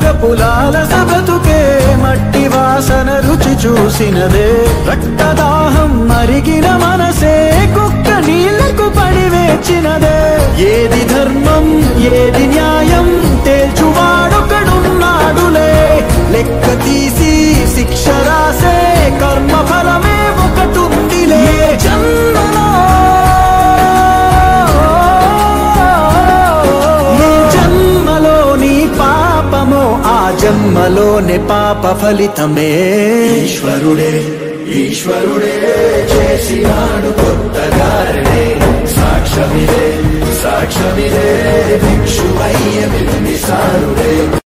రోగపులాల సబతుకే మట్టి వాసన రుచి చూసినదే రక్తదాహం మరిగిన మనసే కుక్క నీళ్లకు పడి వేచినదే ఏది ధర్మం ఏది న్యాయం తేల్చువాడొకడున్నాడులే లెక్క తీసి శిక్ష రాసే కర్మ ఫలమే ఒకటుందిలే జన్మలో ఈ జన్మలోని పాపమో ఆ జన్మలోని పాప ఫలితమే ఈశ్వరుడే ఈశ్వరుడే చేసినాడు కొత్తగారడే సాక్ష్యమిదే సాక్ష్యమిదే భిక్షువయ్య సారుడే